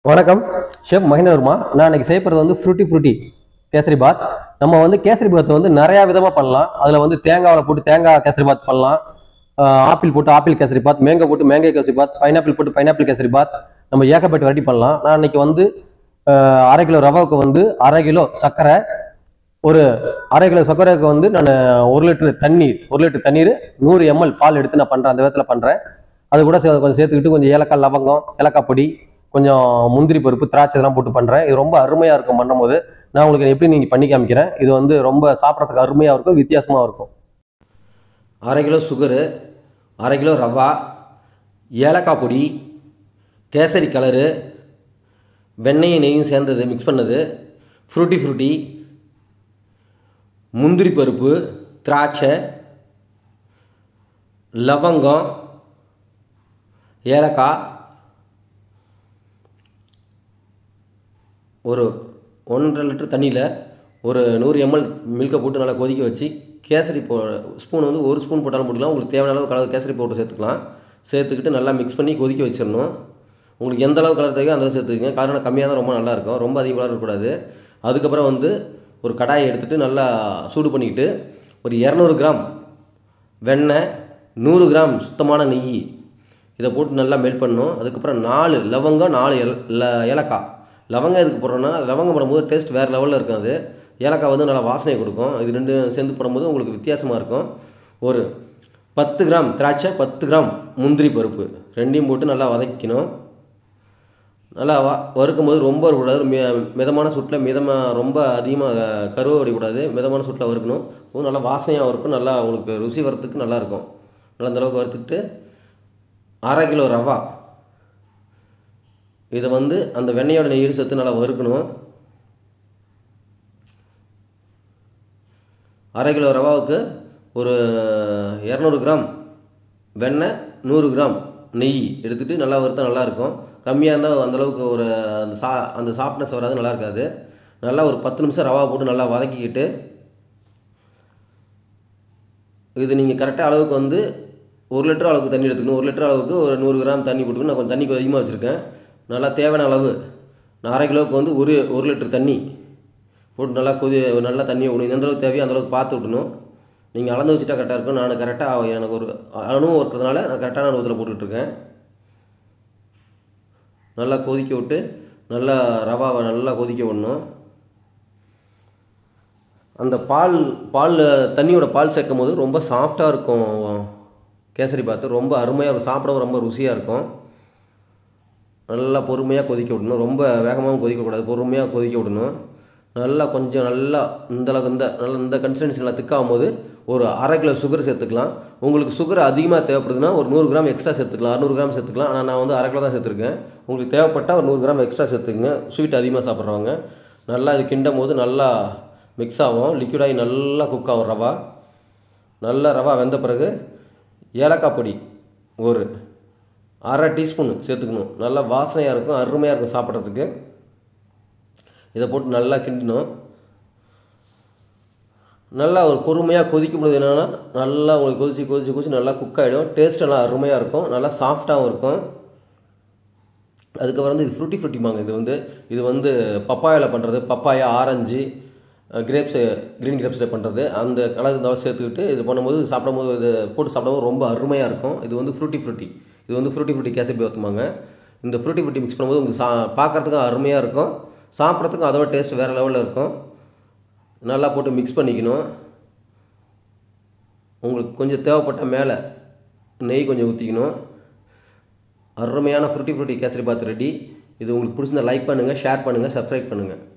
வணக்கம் ஷெஃப் மகேந்திரவர்மா நான் இன்னைக்கு செய்ய போகிறது வந்து ஃப்ரூட்டி ஃப்ரூட்டி கேசரி பாத் நம்ம வந்து கேசரி பாத் வந்து நிறையா விதமாக பண்ணலாம் அதில் வந்து தேங்காவில் போட்டு தேங்காய் கேசரி பாத் பண்ணலாம் ஆஹ் ஆப்பிள் போட்டு ஆப்பிள் கேசரி பாத் மேங்கோ போட்டு மேங்கோ கேசரி பாத் பைனாப்பிள் போட்டு பைனாப்பிள் கேசரி பாத் நம்ம ஏகப்பட்ட வெரைட்டி பண்ணலாம் நான் இன்னைக்கு வந்து ஆஹ் அரை கிலோ ரவாவுக்கு வந்து அரை கிலோ சர்க்கரை ஒரு அரை கிலோ சர்க்கரைக்கு வந்து நான் ஒரு லிட்டர் தண்ணீர் ஒரு லிட்டர் தண்ணீர் நூறு எம்எல் பால் எடுத்து நான் பண்ணுறேன் அந்த விதத்தில் பண்ணுறேன் அது கூட சே- கொஞ்சம் சேர்த்துக்கிட்டு கொஞ்சம் ஏலக்காய் லவங்கம் ஏலக்காய் பொடி கொஞ்சம் முந்திரி பருப்பு திராட்சை இதெல்லாம் போட்டு பண்ணுறேன் இது ரொம்ப அருமையாக இருக்கும் பண்ணும்போது நான் உங்களுக்கு எப்படி நீங்கள் பண்ணி காமிக்கிறேன் இது வந்து ரொம்ப சாப்பிட்றதுக்கு அருமையாக இருக்கும் வித்தியாசமாக இருக்கும் அரை கிலோ சுகரு அரை கிலோ ரவா ஏலக்காய் பொடி கேசரி கலரு வெண்ணெயும் நெய்யும் சேர்ந்தது மிக்ஸ் பண்ணது ஃப்ரூட்டி ஃப்ரூட்டி முந்திரி பருப்பு திராட்சை லவங்கம் ஏலக்காய் ஒரு ஒன்றரை லிட்டர் தண்ணியில் ஒரு நூறு எம்எல் மில்கை போட்டு நல்லா கொதிக்க வச்சு கேசரி போ ஸ்பூன் வந்து ஒரு ஸ்பூன் போட்டாலும் போட்டுக்கலாம் உங்களுக்கு தேவையான அளவு கலர் கேசரி பவுடர் சேர்த்துக்கலாம் சேர்த்துக்கிட்டு நல்லா மிக்ஸ் பண்ணி கொதிக்க வச்சிடணும் உங்களுக்கு எந்த அளவு கலர் தேவையோ அந்த அளவு சேர்த்துக்கங்க காரணம் கம்மியாக தான் ரொம்ப நல்லா இருக்கும் ரொம்ப அதிகமாக இருக்கக்கூடாது அதுக்கப்புறம் வந்து ஒரு கடாயை எடுத்துகிட்டு நல்லா சூடு பண்ணிக்கிட்டு ஒரு இரநூறு கிராம் வெண்ணெய் நூறு கிராம் சுத்தமான நெய் இதை போட்டு நல்லா மெல்ட் பண்ணணும் அதுக்கப்புறம் நாலு லவங்கம் நாலு ஏல- ல- ஏலக்காய் லவங்கம் எதுக்கு போடுறோன்னா லவங்கம் போடும்போது டேஸ்ட் வேறு லெவலில் இருக்கும் அது ஏலக்காய் வந்து நல்லா வாசனை கொடுக்கும் இது ரெண்டு சேர்ந்து போடும்போது உங்களுக்கு வித்தியாசமாக இருக்கும் ஒரு பத்து கிராம் திராட்சை பத்து கிராம் முந்திரி பருப்பு ரெண்டையும் போட்டு நல்லா வதக்கணும் நல்லா வ வறுக்கும் போது ரொம்ப கூடாது மி மிதமான சூட்டில் மிதமாக ரொம்ப அதிகமாக கருவை விடக்கூடாது மிதமான சூட்டில் வறுக்கணும் அதுவும் நல்லா வாசனையாக இருக்கும் நல்லா உங்களுக்கு ருசி வரத்துக்கு நல்லா இருக்கும் நல்லா அந்த அளவுக்கு வறுத்துட்டு அரை கிலோ ரவா இதை வந்து அந்த வெண்ணெயோட நெய்யில் சேர்த்து நல்லா வறுக்கணும் அரை கிலோ ரவாவுக்கு ஒரு இரநூறு கிராம் வெண்ணெய் நூறு கிராம் நெய் எடுத்துகிட்டு நல்லா வறுத்தா நல்லாயிருக்கும் கம்மியாக இருந்தால் அந்தளவுக்கு ஒரு அந்த சா அந்த சாஃப்ட்னஸ் வராது நல்லா இருக்காது நல்லா ஒரு பத்து நிமிஷம் ரவா போட்டு நல்லா வதக்கிக்கிட்டு இது நீங்கள் கரெக்டாக அளவுக்கு வந்து ஒரு லிட்டர் அளவுக்கு தண்ணி எடுத்துக்கணும் ஒரு லிட்டர் அளவுக்கு ஒரு நூறு கிராம் தண்ணி போட்டுக்கணும் நான் கொஞ்சம் தண்ணி கொஞ்சம் அதிகமாக வச்சுருக்கேன் நல்லா தேவையான அளவு நான் அரை கிலோவுக்கு வந்து ஒரு ஒரு லிட்டர் தண்ணி போட்டு நல்லா கொதி நல்லா தண்ணியை விடணும் எந்த அளவுக்கு தேவையோ அந்த அளவுக்கு பார்த்து விடணும் நீங்கள் அளந்து வச்சுட்டா கரெக்டாக இருக்கும் நான் கரெக்டாக எனக்கு ஒரு அனுபவம் இருக்கிறதுனால நான் கரெக்டான அனுபவத்தில் போட்டுட்ருக்கேன் நல்லா கொதிக்க விட்டு நல்லா ரவாவை நல்லா கொதிக்க விடணும் அந்த பால் பால் தண்ணியோட பால் சேர்க்கும் போது ரொம்ப சாஃப்டாக இருக்கும் கேசரி பாத்து ரொம்ப அருமையாக இருக்கும் சாப்பிடவும் ரொம்ப ருசியாக இருக்கும் நல்லா பொறுமையாக கொதிக்க விடணும் ரொம்ப வேகமாகவும் கொதிக்கக்கூடாது பொறுமையாக கொதிக்க விடணும் நல்லா கொஞ்சம் நல்லா இந்த அளவுக்கு இந்த நல்லா இந்த கன்சிஸ்டன்சி நல்லா திக்காகும் போது ஒரு அரை கிலோ சுகர் சேர்த்துக்கலாம் உங்களுக்கு சுகர் அதிகமாக தேவைப்படுதுன்னா ஒரு நூறு கிராம் எக்ஸ்ட்ரா சேர்த்துக்கலாம் அறுநூறு கிராம் சேர்த்துக்கலாம் ஆனால் நான் வந்து அரை கிலோ தான் சேர்த்துருக்கேன் உங்களுக்கு தேவைப்பட்டால் ஒரு நூறு கிராம் எக்ஸ்ட்ரா சேர்த்துக்குங்க ஸ்வீட் அதிகமாக சாப்பிட்றவங்க நல்லா இது கிண்டும் போது நல்லா மிக்ஸ் ஆகும் லிக்விடாகி நல்லா குக் ஆகும் ரவா நல்லா ரவா வெந்த பிறகு ஏலக்காய் பொடி ஒரு அரை டீஸ்பூன் சேர்த்துக்கணும் நல்லா வாசனையாக இருக்கும் அருமையாக இருக்கும் சாப்பிட்றதுக்கு இதை போட்டு நல்லா கிண்டணும் நல்லா ஒரு பொறுமையாக கொதிக்கும் பொழுது என்னென்னா நல்லா உங்களுக்கு கொதிச்சு கொதிச்சு கொதிச்சு நல்லா குக் ஆகிடும் டேஸ்ட் நல்லா அருமையாக இருக்கும் நல்லா சாஃப்டாகவும் இருக்கும் அதுக்கப்புறம் வந்து இது ஃப்ரூட்டி ஃப்ரூட்டிமாங்க இது வந்து இது வந்து பப்பாயாவில் பண்ணுறது பப்பாயா ஆரஞ்சு கிரேப்ஸு க்ரீன் கிரேப்ஸில் பண்ணுறது அந்த கலர் இருந்தாலும் சேர்த்துக்கிட்டு இது பண்ணும்போது சாப்பிடும்போது இது போட்டு சாப்பிடும்போது ரொம்ப அருமையாக இருக்கும் இது வந்து ஃப்ரூட்டி ஃப்ரூட்டி இது வந்து ஃப்ரூட்டி ஃப்ரூட்டி கேசரி ஊற்றுமாங்க இந்த ஃப்ரூட்டி ஃப்ரூட்டி மிக்ஸ் பண்ணும்போது உங்களுக்கு சா பார்க்குறதுக்கும் அருமையாக இருக்கும் சாப்பிட்றதுக்கும் அதோட டேஸ்ட் வேறு லெவலில் இருக்கும் நல்லா போட்டு மிக்ஸ் பண்ணிக்கணும் உங்களுக்கு கொஞ்சம் தேவைப்பட்ட மேலே நெய் கொஞ்சம் ஊற்றிக்கணும் அருமையான fruity fruity kesari bath ready இது உங்களுக்கு பிடிச்சிருந்தா லைக் பண்ணுங்கள் ஷேர் பண்ணுங்கள் சப்ஸ்கிரைப் பண்ணுங்கள்